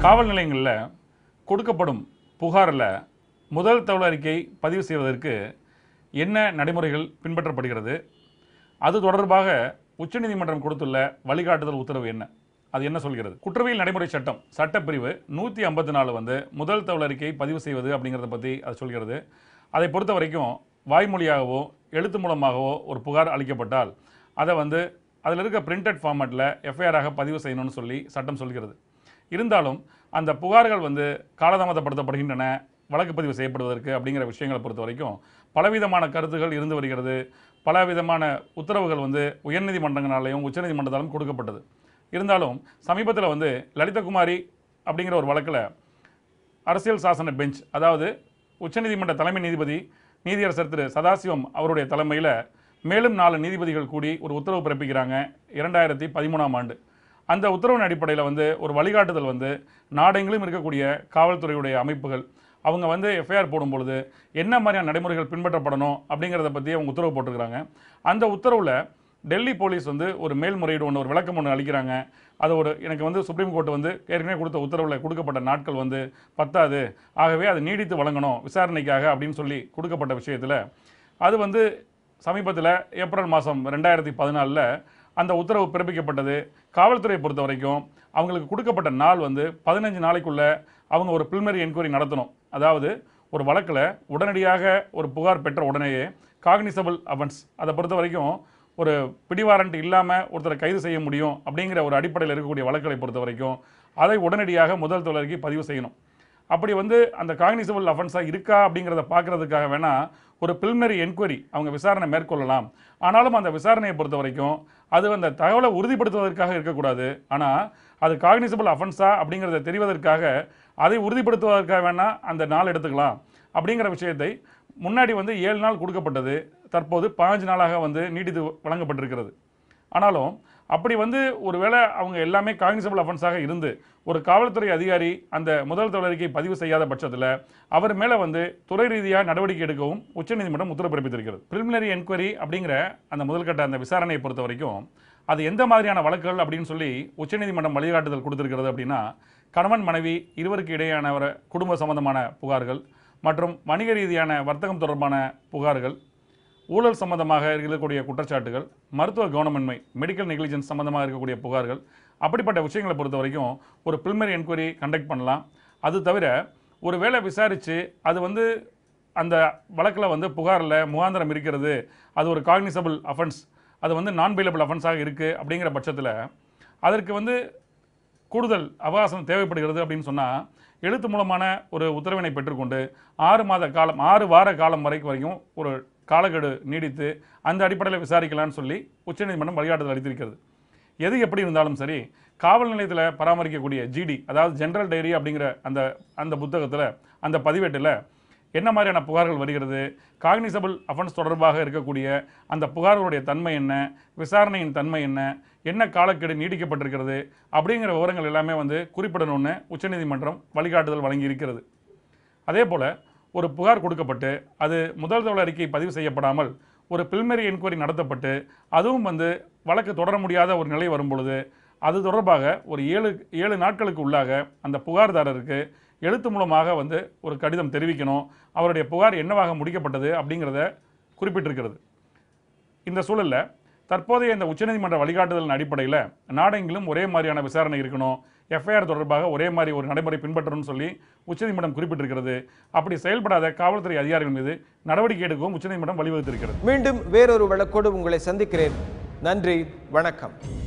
காவல் நிலையங்களில் கொடுக்கப்படும் புகாரில் முதல் தகவல் அறிக்கை பதிவு செய்வதற்கு என்ன நடைமுறைகள் பின்பற்றப்படுகிறது அது தொடர்பாக உச்சநீதிமன்றம் கொடுத்துள்ள வழிகாட்டுதல் உத்தரவு என்ன அது என்ன சொல்கிறது குற்றவியல் நடைமுறை சட்டம் சட்டப்பிரிவு நூற்றி ஐம்பத்தி நாலு வந்து முதல் தகவல் அறிக்கை பதிவு செய்வது அப்படிங்கிறத பற்றி அது சொல்கிறது அதை பொறுத்த வரைக்கும் வாய்மொழியாகவோ எழுத்து மூலமாகவோ ஒரு புகார் அளிக்கப்பட்டால் அதை வந்து அதில் இருக்க பிரிண்டட் ஃபார்மேட்டில் எஃப்ஐஆராக பதிவு செய்யணும்னு சொல்லி சட்டம் சொல்கிறது இருந்தாலும் அந்த புகார்கள் வந்து காலதாமதப்படுத்தப்படுகின்றன வழக்கு பதிவு செய்யப்படுவதற்கு அப்படிங்கிற விஷயங்களை பொறுத்த வரைக்கும் பலவிதமான கருத்துகள் இருந்து வருகிறது பலவிதமான உத்தரவுகள் வந்து உயர்நீதிமன்றங்களாலையும் உச்சநீதிமன்றத்தாலும் கொடுக்கப்பட்டது இருந்தாலும் சமீபத்தில் வந்து லலிதகுமாரி அப்படிங்கிற ஒரு வழக்கில் அரசியல் சாசன பெஞ்ச் அதாவது உச்சநீதிமன்ற தலைமை நீதிபதி நீதியரசர் திரு சதாசிவம் அவருடைய தலைமையில் மேலும் நாலு நீதிபதிகள் கூடி ஒரு உத்தரவு பிறப்பிக்கிறாங்க இரண்டாயிரத்தி பதிமூணாம் ஆண்டு அந்த உத்தரவின் அடிப்படையில் வந்து ஒரு வழிகாட்டுதல் வந்து நாடெங்கிலும் இருக்கக்கூடிய காவல்துறையுடைய அமைப்புகள் அவங்க வந்து எஃப்ஐஆர் போடும் பொழுது என்ன மாதிரியான நடைமுறைகள் பின்பற்றப்படணும் அப்படிங்கிறத பற்றி அவங்க உத்தரவு போட்டிருக்கிறாங்க அந்த உத்தரவில் டெல்லி போலீஸ் வந்து ஒரு மேல்முறையீடு ஒன்று ஒரு விளக்கம் ஒன்று அளிக்கிறாங்க அது ஒரு எனக்கு வந்து சுப்ரீம் கோர்ட் வந்து ஏற்கனவே கொடுத்த உத்தரவில் கொடுக்கப்பட்ட நாட்கள் வந்து பத்தாது ஆகவே அது நீடித்து வழங்கணும் விசாரணைக்காக அப்படின்னு சொல்லி கொடுக்கப்பட்ட விஷயத்தில் அது வந்து சமீபத்தில் ஏப்ரல் மாதம் ரெண்டாயிரத்தி பதினாலில் அந்த உத்தரவு பிறப்பிக்கப்பட்டது காவல்துறையை பொறுத்த வரைக்கும் அவங்களுக்கு கொடுக்கப்பட்ட நாள் வந்து பதினஞ்சு நாளைக்குள்ள அவங்க ஒரு பிரிலிமினரி என்கொயரி நடத்தணும் அதாவது ஒரு வழக்கில் உடனடியாக ஒரு புகார் பெற்ற உடனேயே காக்னிசபிள் அஃபென்ஸ் அதை பொறுத்த வரைக்கும் ஒரு பிடிவாரண்ட் இல்லாமல் ஒருத்தரை கைது செய்ய முடியும் அப்படிங்கிற ஒரு அடிப்படையில் இருக்கக்கூடிய வழக்குகளை பொறுத்த வரைக்கும் அதை உடனடியாக முதல் தொடர்க்கு பதிவு செய்யணும் அப்படி வந்து அந்த காக்னிசபிள் அஃபென்ஸாக இருக்கா அப்படிங்கிறத பார்க்கறதுக்காக வேணால் ஒரு பிரிலிமினரி என்கொயரி அவங்க விசாரணை மேற்கொள்ளலாம் ஆனாலும் அந்த விசாரணையை பொறுத்த வரைக்கும் அது அந்த தகவலை உறுதிப்படுத்துவதற்காக இருக்கக்கூடாது ஆனால் அது காக்னிசபிள் அஃபென்ஸா அப்படிங்கிறத தெரிவதற்காக அதை உறுதிப்படுத்துவதற்காக வேணால் அந்த நாள் எடுத்துக்கலாம் அப்படிங்கிற விஷயத்தை முன்னாடி வந்து ஏழு நாள் கொடுக்கப்பட்டது தற்போது பாஞ்சு நாளாக வந்து நீட்டித்து வழங்கப்பட்டிருக்கிறது ஆனாலும் அப்படி வந்து ஒருவேளை அவங்க எல்லாமே காக்னிசபிள் அஃபென்ஸாக இருந்து ஒரு காவல்துறை அதிகாரி அந்த முதல் தொடரிக்கை பதிவு செய்யாத பட்சத்தில் அவர் மேலே வந்து துறை ரீதியாக நடவடிக்கை எடுக்கவும் உச்சநீதிமன்றம் உத்தரவு பிறப்பித்திருக்கிறது பிரிலிமினரி என்கொயரி அப்படிங்கிற அந்த முதல்கட்ட அந்த விசாரணையை பொறுத்த வரைக்கும் அது எந்த மாதிரியான வழக்குகள் அப்படின்னு சொல்லி உச்சநீதிமன்றம் வழிகாட்டுதல் கொடுத்திருக்கிறது அப்படின்னா கணவன் மனைவி இருவருக்கு இடையேயான ஒரு குடும்ப சம்பந்தமான புகார்கள் மற்றும் வணிக ரீதியான வர்த்தகம் தொடர்பான புகார்கள் ஊழல் சம்பந்தமாக இருக்கக்கூடிய குற்றச்சாட்டுகள் மருத்துவ கவனமின்மை மெடிக்கல் நெக்லிஜென்ஸ் சம்பந்தமாக இருக்கக்கூடிய புகார்கள் அப்படிப்பட்ட விஷயங்களை பொறுத்த வரைக்கும் ஒரு பிரிலிமினரி என்கொயரி கண்டக்ட் பண்ணலாம் அது தவிர ஒரு வேளை விசாரித்து அது வந்து அந்த வழக்கில் வந்து புகாரில் முகாந்திரம் இருக்கிறது அது ஒரு காக்னிசபிள் அஃபென்ஸ் அது வந்து நான் பெயிலபிள் அஃபென்ஸாக இருக்குது அப்படிங்கிற பட்சத்தில் அதற்கு வந்து கூடுதல் அவகாசம் தேவைப்படுகிறது அப்படின்னு சொன்னால் எழுத்து மூலமான ஒரு உத்தரவினை பெற்றுக்கொண்டு ஆறு மாத காலம் ஆறு வார காலம் வரைக்கும் வரைக்கும் ஒரு காலக்கெடு நீடித்து அந்த அடிப்படையில் விசாரிக்கலாம்னு சொல்லி உச்சநீதிமன்றம் வழிகாட்டுதல் அளித்திருக்கிறது எது எப்படி இருந்தாலும் சரி காவல் நிலையத்தில் பராமரிக்கக்கூடிய ஜிடி அதாவது ஜென்ரல் டைரி அப்படிங்கிற அந்த அந்த புத்தகத்தில் அந்த பதிவேட்டில் என்ன மாதிரியான புகார்கள் வருகிறது காக்னிசபிள் அஃபென்ஸ் தொடர்பாக இருக்கக்கூடிய அந்த புகார்களுடைய தன்மை என்ன விசாரணையின் தன்மை என்ன என்ன காலக்கெடு நீடிக்கப்பட்டிருக்கிறது அப்படிங்கிற விவரங்கள் எல்லாமே வந்து குறிப்பிடணும்னு உச்சநீதிமன்றம் வழிகாட்டுதல் வழங்கி இருக்கிறது அதே போல் ஒரு புகார் கொடுக்கப்பட்டு அது முதல் தகவல் அறிக்கை பதிவு செய்யப்படாமல் ஒரு பிரிலிமினரி என்கொயரி நடத்தப்பட்டு அதுவும் வந்து வழக்கு தொடர முடியாத ஒரு நிலை வரும் பொழுது அது தொடர்பாக ஒரு ஏழு ஏழு நாட்களுக்கு உள்ளாக அந்த புகார்தாரருக்கு எழுத்து மூலமாக வந்து ஒரு கடிதம் தெரிவிக்கணும் அவருடைய புகார் என்னவாக முடிக்கப்பட்டது அப்படிங்கிறத குறிப்பிட்டிருக்கிறது இந்த சூழல்ல தற்போதைய இந்த உச்சநீதிமன்ற வழிகாட்டுதலின் அடிப்படையில் நாடெங்கிலும் ஒரே மாதிரியான விசாரணை இருக்கணும் எஃப்ஐஆர் தொடர்பாக ஒரே மாதிரி ஒரு நடைமுறை பின்பற்றணும்னு சொல்லி உச்சநீதிமன்றம் குறிப்பிட்டிருக்கிறது அப்படி செயல்படாத காவல்துறை அதிகாரிகள் மீது நடவடிக்கை எடுக்கவும் உச்சநீதிமன்றம் வழிவகுத்திருக்கிறது மீண்டும் வேறொரு வழக்கோடு உங்களை சந்திக்கிறேன் நன்றி வணக்கம்